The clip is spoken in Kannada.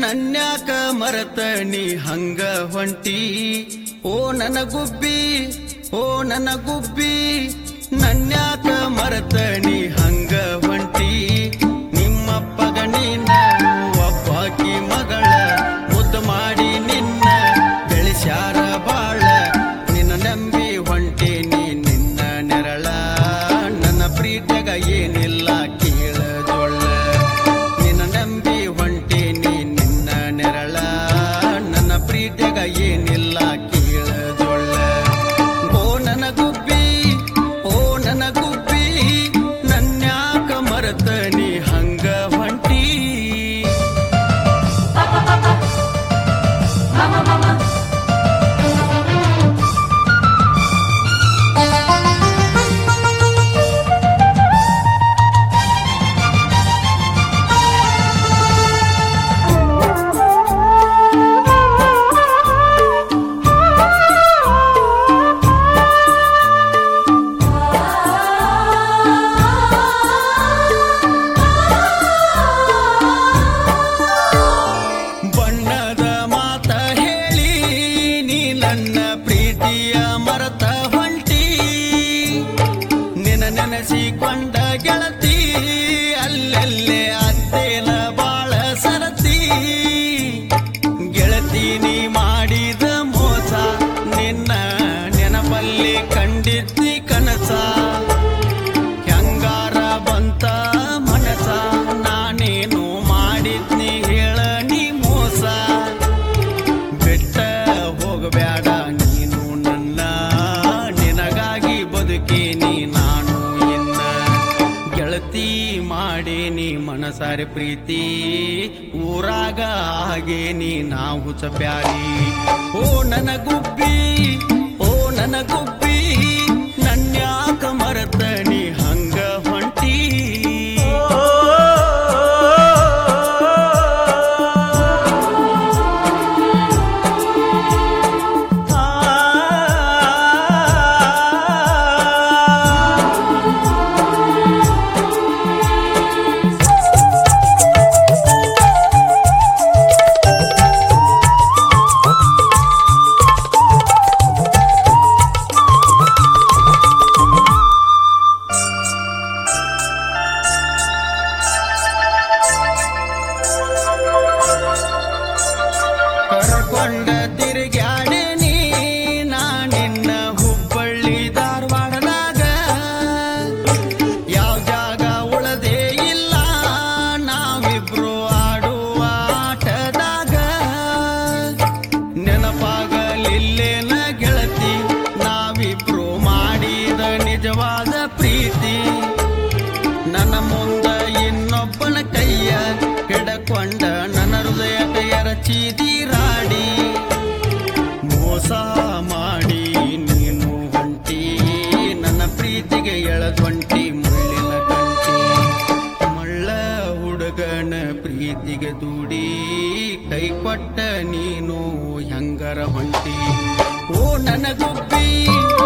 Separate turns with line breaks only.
ನನ್ಯಾಕ ಮರತ ನೀ ಹಂಗ ಹೊಂಟಿ ಓ ನನ್ನ ಗುಬ್ಬಿ ಓ ನನ್ನ ಗುಬ್ಬಿ ನನ್ಯಾಕ ಮರತ ನೀ ಹಂಗ ಹೊಂಟಿ ನಿಮ್ಮಪ್ಪಗ ನೀನ ಒಬ್ಬಾಕಿ ಮಗಳ ಮುದ್ದು ಮಾಡಿ ನಿನ್ನ ಬೆಳೆಸ್ಯಾರ ಬಾಳ ನಿನ್ನ ನಂಬಿ ಹೊಂಟಿ ನೀ ನಿನ್ನ ನೆರಳ ನನ್ನ ಪ್ರೀತಿಗ ಏನಿಲ್ಲ ಕೇಳದೊಳ್ಳ ನಿನ್ನ ನಂಬಿ ಹೊಂಟಿ ನೀ ನಿನ್ನ ನೆರಳ ನನ್ನ ಪ್ರೀತಿಗ ಏನಿಲ್ಲ ಕೇಳದೊಳ್ಳ ಓ ನನ್ನ ಗುಬ್ಬಿ ಓ ನನ್ನ ಗುಬ್ಬಿ ನನ್ಯಾಕ ಮರತ ನೀ ಹಂಗ ಹೊಂಟಿ ಬಣ್ಣದ ಮಾತ ಹೇಳಿ ನೀ ನನ್ನ ಪ್ರೀತಿಯ ಮರತ ಹೊಂಟಿ ನಿನ ನೆನೆಸಿಕೊಂಡ ಗೆಳತಿ ಅಲ್ಲೆಲ್ಲೇ ಅತ್ತೇನ ಬಾಳ ಸರತಿ ಗೆಳತಿ ನೀ ಮಾಡಿದ ಮೋಸ ನಿನ್ನ ನೆನಪಲ್ಲಿ ಕಂಡಿದ್ದಿ ಕನಸ ಹೆಂಗಾರ ಬಂತ ಮನಸ ನಾನೇನು ಮಾಡಿದ್ನಿ ಹೇಳ ನೀ ಮೋಸ ಬೆಟ್ಟ ಹೋಗಬೇಡ ನೀನು ನನ್ನ ನಿನಗಾಗಿ ಬದುಕೀನಿ ನಾನು ಇನ್ನ ಗೆಳತಿ ಮಾಡೇನಿ ಮನಸಾರೆ ಪ್ರೀತಿ ಊರಾಗ ಆಗೇನಿ ನಾವು ಚಪ್ಯಾರಿ ಓ ನನ್ನ ಗುಬ್ಬಿ ಓ ನನ್ನ ಗುಬ್ಬಿ ನನ್ಯಾಕ ಮರತ ನೀ ಹಂಗ ಹೊಂಟಿ ಕರ್ಕೊಂಡ ತಿರುಗಾಡೇನಿ ನಾ ನಿನ್ನ ಹುಬ್ಬಳ್ಳಿ ಧಾರವಾಡದಾಗ ಯಾವ ಜಾಗ ಉಳದೇ ಇಲ್ಲ ನಾವಿಬ್ರು ಆಡುವ ಆಟದಾಗ ನೆನಪಾಗಲಿಲ್ಲೇನ ಗೆಳತಿ ನಾವಿಬ್ರು ಮಾಡಿದ ನಿಜವಾದ ಪ್ರೀತಿ ನನ್ನ ಮುಂದ ಇನ್ನೊಬ್ಬನ ಕೈಯ ಹಿಡಕೊಂಡ ನನ್ನ ಹೃದಯದ ಎರಚಿದಿ ರಾಡಿ ಮೋಸ ಮಾಡಿ ನೀನು ಹೊಂಟಿ ನನ್ನ ಪ್ರೀತಿಗೆ ಎಳದ್ವಂಟಿ ಮುಳ್ಳಿನ ಕಂಟಿ ಮಳ್ಳ ಹುಡುಗನ ಪ್ರೀತಿಗೆ ದೂಡಿ ಕೈ ಕೊಟ್ಟ ನೀನು ಹೆಂಗರ ಹೊಂಟಿ ಓ ನನ್ನ ಗುಬ್ಬಿ